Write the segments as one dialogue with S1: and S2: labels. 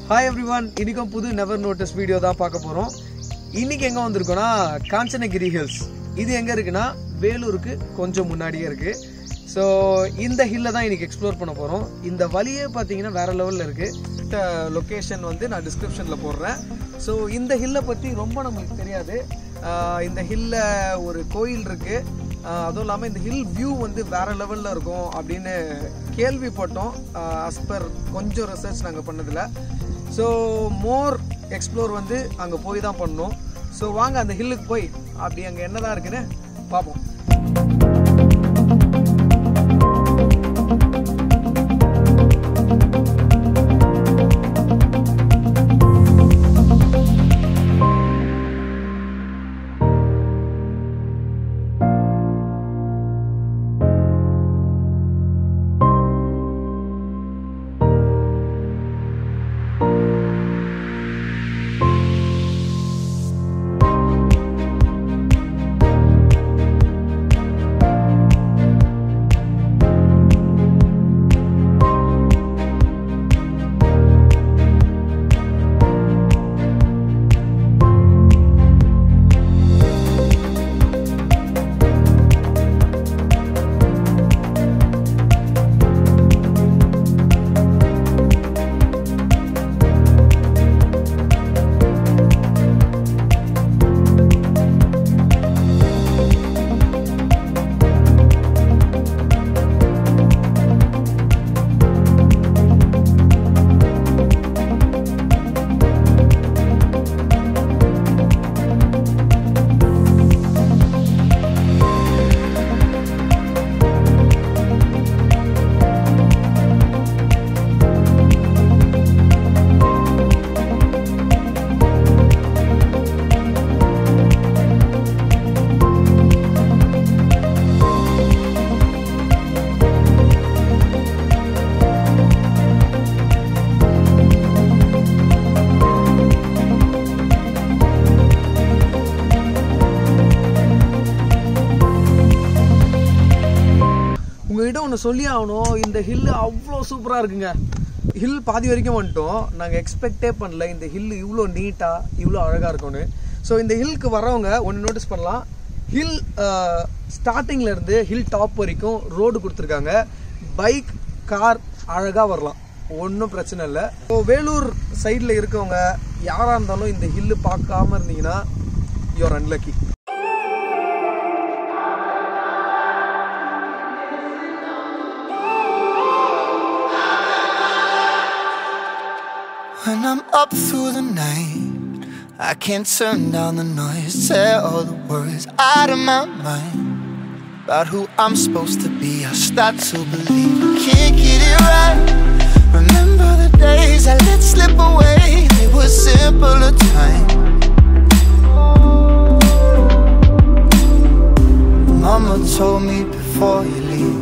S1: Hi every one இன்னைக்கும் புது never notice video தான் பார்க்க போகிறோம் இன்னைக்கு எங்கே வந்திருக்கோம்னா காஞ்சனகிரி ஹில்ஸ் இது எங்கே இருக்குன்னா வேலூருக்கு கொஞ்சம் முன்னாடியே இருக்கு ஸோ இந்த ஹில்லை தான் இன்னைக்கு எக்ஸ்ப்ளோர் பண்ண போகிறோம் இந்த வழியே பார்த்தீங்கன்னா வேற லெவலில் இருக்கு இந்த லொக்கேஷன் வந்து நான் டிஸ்கிரிப்ஷனில் போடுறேன் ஸோ இந்த ஹில்லை பற்றி ரொம்ப நம்மளுக்கு தெரியாது ஆஹ் இந்த ஹில்ல ஒரு கோயில் இருக்கு ஆஹ் அதுவும் இல்லாமல் இந்த ஹில் வியூ வந்து வேற லெவலில் இருக்கும் அப்படின்னு கேள்விப்பட்டோம் அஸ் பர் கொஞ்சம் ரிசர்ச் நாங்கள் பண்ணதில் ஸோ மோர் எக்ஸ்ப்ளோர் வந்து அங்கே போய் தான் பண்ணோம் ஸோ வாங்க அந்த ஹில்லுக்கு போய் அப்படி அங்கே என்னதான் இருக்குன்னு பார்ப்போம் உங்ககிட்ட ஒன்று சொல்லி ஆகணும் இந்த ஹில்லு அவ்வளோ சூப்பராக இருக்குங்க ஹில் பாதி வரைக்கும் வந்துட்டோம் நாங்கள் எக்ஸ்பெக்டே பண்ணல இந்த ஹில் இவ்வளோ நீட்டாக இவ்வளோ அழகாக இருக்கும்னு ஸோ இந்த ஹில்க்கு வரவங்க ஒன்று நோட்டீஸ் பண்ணலாம் ஹில் ஸ்டார்டிங்ல இருந்து ஹில் டாப் வரைக்கும் ரோடு கொடுத்துருக்காங்க பைக் கார் அழகாக வரலாம் ஒன்றும் பிரச்சனை இல்லை ஸோ வேலூர் சைடில் இருக்கவங்க யாராக இருந்தாலும் இந்த ஹில்லு பார்க்காம இருந்தீங்கன்னா you are unlucky
S2: When I'm up through the night, I can't turn down the noise. Tear all the worries out of my mind about who I'm supposed to be. I start to believe I can't get it right. Remember the days I let slip away, they were simpler times. Mama told me before you leave.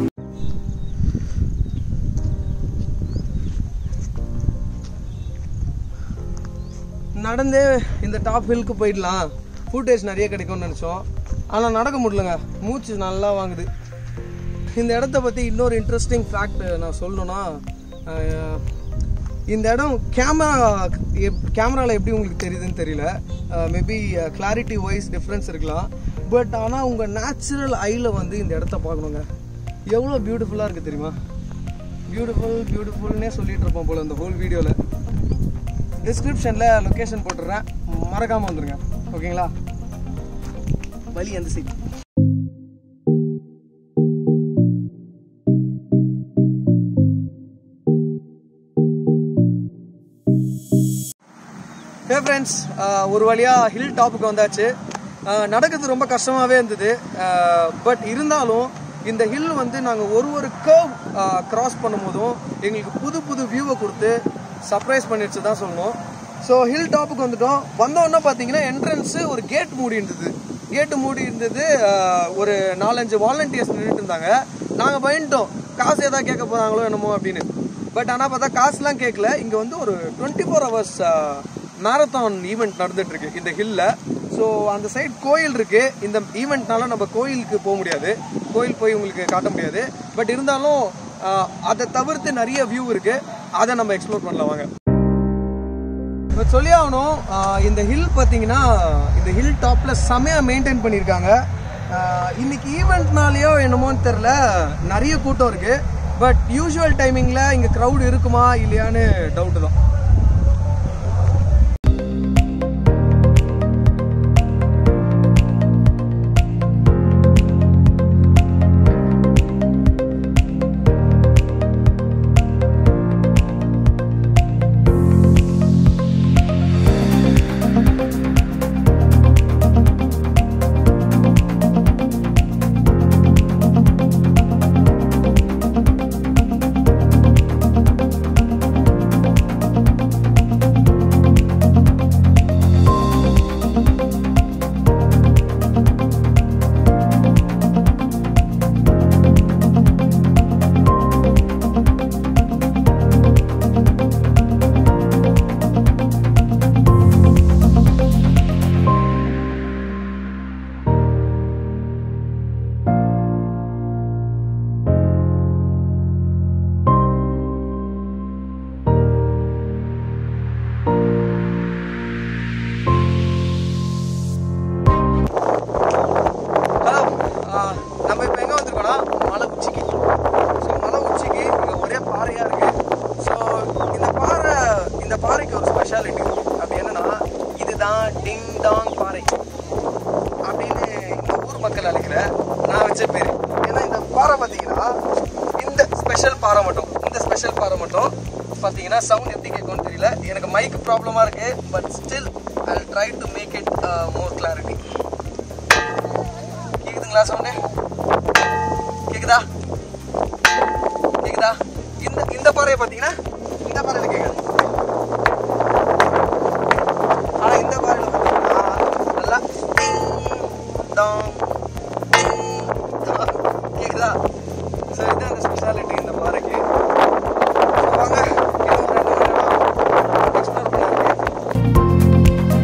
S1: நடந்தே இந்த top ஹில்க்கு போயிடலாம் footage நிறைய கிடைக்கும்னு நினச்சோம் ஆனால் நடக்க முடியலங்க மூச்சு நல்லா வாங்குது இந்த இடத்த பற்றி இன்னொரு இன்ட்ரெஸ்டிங் ஃபேக்ட் நான் சொல்லணும்னா அஹ், இந்த இடம் கேமரா கேமராவில் எப்படி உங்களுக்கு தெரியுதுன்னு தெரியல மேபி கிளாரிட்டி வைஸ் டிஃப்ரென்ஸ் இருக்கலாம் பட் ஆனால் உங்கள் நேச்சுரல் ஐயில் வந்து இந்த இடத்த பார்க்கணுங்க எவ்வளோ பியூட்டிஃபுல்லாக இருக்குது தெரியுமா பியூட்டிஃபுல் பியூட்டிஃபுல்னே சொல்லிட்டு இருப்போம் போல இந்த ஹோல் வீடியோவில் டிஸ்கிரிப்ஷனில் லொக்கேஷன் போட்டுடுறேன் மறக்காமல் வந்துருங்க ஓகேங்களா வழி அந்த சைட் ஹே ஃப்ரெண்ட்ஸ் ஒரு வழியாக ஹில் டாப்புக்கு வந்தாச்சு அஹ், நடக்கிறது ரொம்ப கஷ்டமாகவே இருந்தது பட் இருந்தாலும் இந்த ஹில் வந்து நாங்கள் ஒரு ஒரு கர்வ் கிராஸ் பண்ணும்போதும் எங்களுக்கு புது புது வியூவை கொடுத்து சர்ப்ரைஸ் பண்ணிடுச்சு தான் சொல்லணும் ஸோ ஹில் டாப்புக்கு வந்துட்டோம் வந்தோடனே பார்த்தீங்கன்னா என்ட்ரன்ஸு ஒரு கேட் மூடி இருந்தது கேட்டு மூடி இருந்தது அஹ், ஒரு நாலஞ்சு வாலண்டியர்ஸ் நின்றுட்டு இருந்தாங்க நாங்கள் பயந்துட்டோம் காசு ஏதாவது கேட்க போகிறாங்களோ என்னமோ அப்படின்னு பட் ஆனால் பார்த்தா காசுலாம் கேட்கல இங்கே வந்து ஒரு twenty four hours marathon event நடந்துட்டு இருக்கு இந்த ஹில்ல ஸோ அந்த சைடு கோயில் இருக்கு இந்த ஈவெண்ட்னால நம்ம கோயிலுக்கு போக முடியாது கோயில் போய் உங்களுக்கு காட்ட முடியாது பட் இருந்தாலும் ஆஹ், அதை தவிர்த்து நிறைய வியூ இருக்கு அதை நம்ம எக்ஸ்ப்ளோர் பண்ணலாம் வாங்க இப்போ சொல்லி ஆகணும் ஆஹ் இந்த ஹில் பார்த்தீங்கன்னா இந்த ஹில் டாப்பில் செமையாக மெயின்டைன் பண்ணியிருக்காங்க ஆஹ் இன்னைக்கு ஈவெண்ட்னாலேயோ என்னமோன்னு தெரில நிறைய கூட்டம் இருக்குது பட் யூஷுவல் டைமிங்கில் இங்கே க்ரௌட் இருக்குமா இல்லையான்னு டவுட்டு தான் ஹலோ நம்ம இப்போ எங்கே வந்திருக்கோம்னா மலை உச்சிக்கு ஸோ மலை உச்சிக்கு இங்கே ஒரே பாறையாக இருக்குது ஸோ இந்த பாறை இந்த பாறைக்கு ஒரு ஸ்பெஷாலிட்டி அப்படி என்னன்னா இதுதான் டிங் டாங் பாறை அப்படின்னு இந்த ஊர் மக்கள் அழைக்கிற நான் வச்ச பேர் ஏன்னா இந்த பாறை பார்த்தீங்கன்னா இந்த ஸ்பெஷல் பாறை மட்டும் இந்த ஸ்பெஷல் பாறை மட்டும் பார்த்தீங்கன்னா சவுண்ட் எப்படி கேட்கும்னு தெரியல எனக்கு மைக் ப்ராப்ளமாக இருக்குது but still I try to make it more clarity கேக்குதுங்களா சவுண்டு கேக்குதா கேக்குதா இந்த இந்த பாறையை பார்த்தீங்கன்னா இந்த பாறையில கேட்காது ஆனா இந்த பாறையில பார்த்தீங்கன்னா நல்லா டிங் டாங் டிங் டாங். கேக்குதா ஸோ இது அந்த ஸ்பெஷாலிட்டி இந்த பாறைக்கு So, வாங்க இன்னும் ரெண்டு மூணு இடம் எக்ஸ்ப்ளோர் பண்ண இருக்கு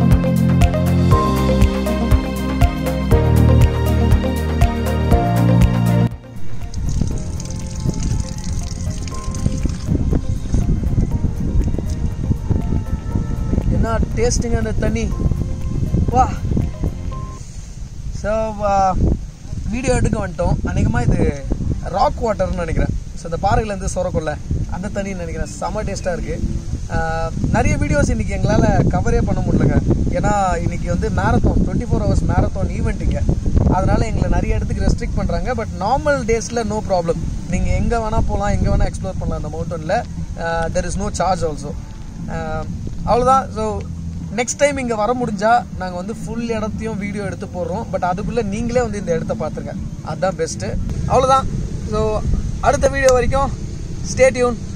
S1: என்ன டேஸ்டிங் அந்த தண்ணி வா ஸோ வீடியோ எடுக்க வந்துட்டோம் அநேகமாக இது ராக் வாட்டர்னு நினைக்கிறேன் ஸோ இந்த பாறையிலேருந்து சொரக்குள்ள அந்த தண்ணின்னு நினைக்கிறேன் செம டேஸ்ட்டாக இருக்குது நிறைய வீடியோஸ் இன்றைக்கி எங்களால் கவரே பண்ண முடியலங்க ஏன்னா இன்றைக்கி வந்து marathon twenty four hours marathon event இங்கே அதனால் எங்களை நிறைய இடத்துக்கு ரெஸ்ட்ரிக்ட் பண்ணுறாங்க பட் நார்மல் டேஸில் நோ ப்ராப்ளம் நீங்கள் எங்கே வேணால் போகலாம் எங்கே வேணால் எக்ஸ்ப்ளோர் பண்ணலாம் அந்த மவுண்டனில் there is no charge also அவ்வளோதான் ஸோ நெக்ஸ்ட் டைம் இங்கே வர முடிஞ்சா நாங்கள் வந்து ஃபுல் இடத்தையும் வீடியோ எடுத்து போடுறோம் பட் அதுக்குள்ளே நீங்களே வந்து இந்த இடத்த பார்த்துருங்க அதுதான் பெஸ்ட்டு அவ்வளோதான் ஸோ அடுத்த வீடியோ வரைக்கும் ஸ்டே டியூன்